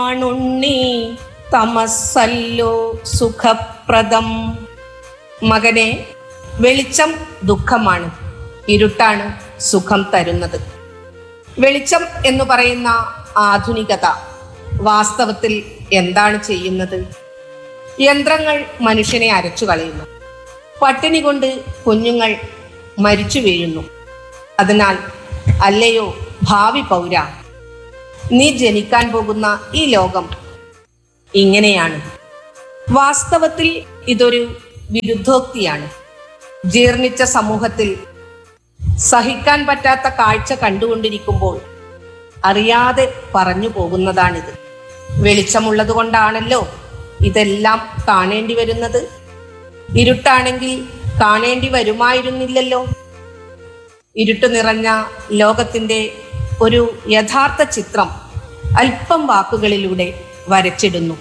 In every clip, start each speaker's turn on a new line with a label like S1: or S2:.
S1: ആണുണ്ണി തമസ്സല്ലോ സുഖപ്രദം മകനെ വെളിച്ചം ദുഃഖമാണ് ഇരുട്ടാണ് സുഖം തരുന്നത് വെളിച്ചം എന്ന് പറയുന്ന ആധുനികത വാസ്തവത്തിൽ എന്താണ് ചെയ്യുന്നത് യന്ത്രങ്ങൾ മനുഷ്യനെ അരച്ചു കളയുന്നു പട്ടിണി കൊണ്ട് കുഞ്ഞുങ്ങൾ മരിച്ചു വീഴുന്നു അതിനാൽ അല്ലയോ ഭാവി പൗര നീ ജനിക്കാൻ പോകുന്ന ഈ ലോകം ഇങ്ങനെയാണ് വാസ്തവത്തിൽ ഇതൊരു വിരുദ്ധോക്തിയാണ് ജീർണിച്ച സമൂഹത്തിൽ സഹിക്കാൻ പറ്റാത്ത കാഴ്ച കണ്ടുകൊണ്ടിരിക്കുമ്പോൾ അറിയാതെ പറഞ്ഞു പോകുന്നതാണിത് വെളിച്ചമുള്ളത് കൊണ്ടാണല്ലോ ഇതെല്ലാം കാണേണ്ടി വരുന്നത് ഇരുട്ടാണെങ്കിൽ കാണേണ്ടി വരുമായിരുന്നില്ലല്ലോ ഇരുട്ട് നിറഞ്ഞ ലോകത്തിന്റെ ഒരു യഥാർത്ഥ ചിത്രം അല്പം വാക്കുകളിലൂടെ വരച്ചിടുന്നു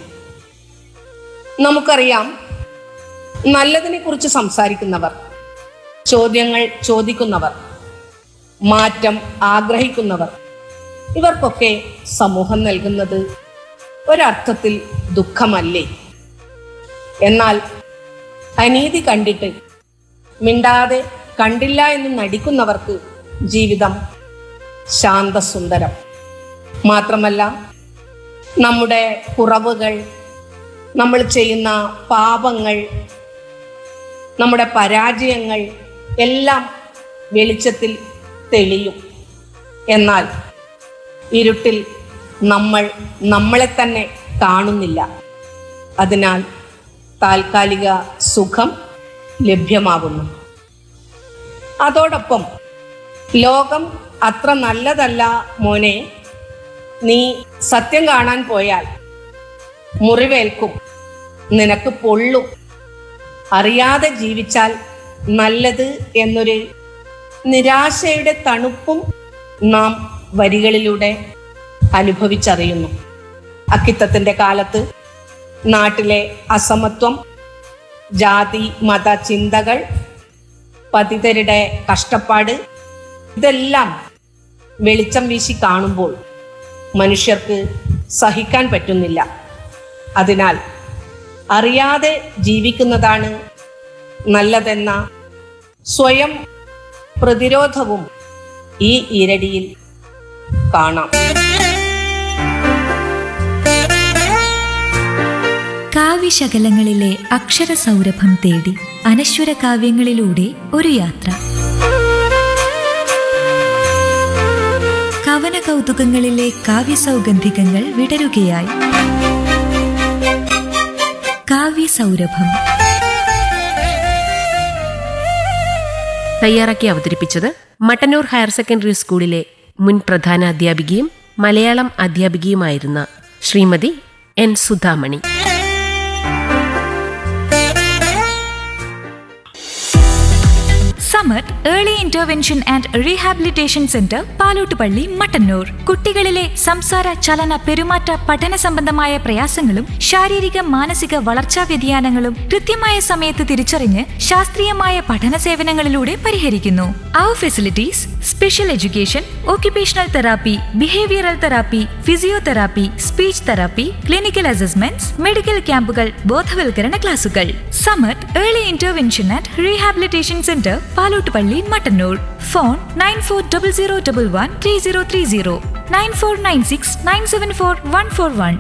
S1: നമുക്കറിയാം നല്ലതിനെ കുറിച്ച് സംസാരിക്കുന്നവർ ചോദ്യങ്ങൾ ചോദിക്കുന്നവർ മാറ്റം ആഗ്രഹിക്കുന്നവർ ഇവർക്കൊക്കെ സമൂഹം നൽകുന്നത് ഒരർത്ഥത്തിൽ ദുഃഖമല്ലേ എന്നാൽ അനീതി കണ്ടിട്ട് മിണ്ടാതെ കണ്ടില്ല എന്ന് നടിക്കുന്നവർക്ക് ജീവിതം ശാന്തസുന്ദരം മാത്രമല്ല നമ്മുടെ കുറവുകൾ നമ്മൾ ചെയ്യുന്ന പാപങ്ങൾ നമ്മുടെ പരാജയങ്ങൾ എല്ലാം വെളിച്ചത്തിൽ തെളിയും എന്നാൽ ഇരുട്ടിൽ നമ്മൾ നമ്മളെ തന്നെ കാണുന്നില്ല അതിനാൽ താൽക്കാലിക സുഖം ലഭ്യമാകുന്നു അതോടൊപ്പം ലോകം അത്ര നല്ലതല്ല മോനെ നീ സത്യം കാണാൻ പോയാൽ മുറിവേൽക്കും നിനക്ക് പൊള്ളും അറിയാതെ ജീവിച്ചാൽ നല്ലത് എന്നൊരു നിരാശയുടെ തണുപ്പും നാം വരികളിലൂടെ അനുഭവിച്ചറിയുന്നു അക്കിത്തത്തിന്റെ കാലത്ത് നാട്ടിലെ അസമത്വം ജാതി മത ചിന്തകൾ പതിതരുടെ കഷ്ടപ്പാട് ഇതെല്ലാം വെളിച്ചം വീശി കാണുമ്പോൾ മനുഷ്യർക്ക് സഹിക്കാൻ പറ്റുന്നില്ല അതിനാൽ അറിയാതെ ജീവിക്കുന്നതാണ് നല്ലതെന്ന സ്വയം പ്രതിരോധവും ഈ ഇരടിയിൽ കാണാം
S2: കാവ്യശകലങ്ങളിലെ അക്ഷരസൗരഭം തേടി അനശ്വര കാവ്യങ്ങളിലൂടെ ഒരു യാത്ര കവന കൗതുകങ്ങളിലെ കാവ്യസൗഗന്ധികങ്ങൾ വിടരുകയായി കാവ്യസൗരഭം
S3: തയ്യാറാക്കി അവതരിപ്പിച്ചത് മട്ടന്നൂർ ഹയർ സെക്കൻഡറി സ്കൂളിലെ മുൻ പ്രധാന അധ്യാപികയും മലയാളം അധ്യാപികയുമായിരുന്ന Srimathi N Sudhamani
S2: Samarth early intervention and rehabilitation centre Palottupalli Mattannur കുട്ടികളിലെ സംസാര ചലന പെരുമാറ്റ പഠന സംബന്ധമായ പ്രയാസങ്ങളും ശാരീരിക മാനസിക വളർച്ചാ വ്യതിയാനങ്ങളും കൃത്യമായ സമയത്ത് തിരിച്ചറിഞ്ഞ് ശാസ്ത്രീയമായ പഠന സേവനങ്ങളിലൂടെ പരിഹരിക്കുന്നു അവർ facilities special education occupational therapy behavioural therapy physiotherapy speech therapy clinical assessments medical ക്യാമ്പുകൾ ബോധവൽക്കരണ ക്ലാസുകൾ Samarth early intervention and rehabilitation centre Palottupalli Mattannur phone nine four double zero double one three zero three zero nine four nine six nine seven four one four one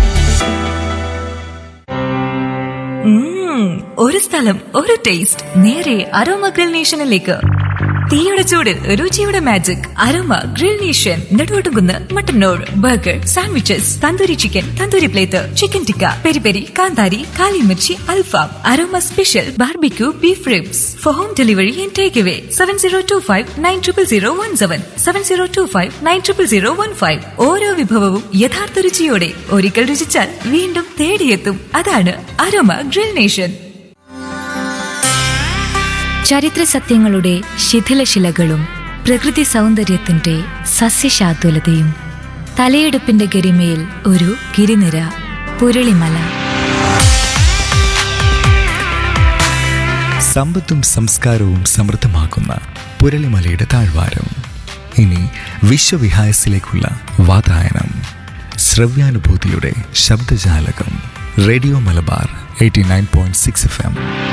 S2: ഒരു സ്ഥലം ഒരു taste നേരെ aroma grill നേഷനിലേക്ക് തീയുടെ ചൂടിൽ രുചിയുടെ magic Aroma Grill Nation Nedumvattukunnu Mattannur burger sandwiches tandoori chicken tandoori plate chicken tikka peri peri കാന്താരി കാലിമിർച്ചി അൽഫാം Aroma special barbecue beef ribs for home delivery and take away seven zero two five nine triple zero one seven seven zero two five nine triple zero one five ഓരോ വിഭവവും യഥാർത്ഥ രുചിയോടെ ഒരിക്കൽ രുചിച്ചാൽ വീണ്ടും തേടിയെത്തും അതാണ് aroma Grill nation ചരിത്ര സത്യങ്ങളുടെ ശിഥിലശിലകളും പ്രകൃതി സൗന്ദര്യത്തിന്റെ സസ്യശാദ്വലതയും തലയെടുപ്പിന്റെ ഗരിമയിൽ ഒരു ഗിരിനിര പുരളിമല
S4: സമ്പത്തും സംസ്കാരവും സമൃദ്ധമാക്കുന്ന പുരളിമലയുടെ താഴ്വാരം ഇനി വിശ്വവിഹായസിലേക്കുള്ള വാതായനം ശ്രവ്യാനുഭൂതിയുടെ ശബ്ദജാലകം radio Malabar eighty nine point six FM M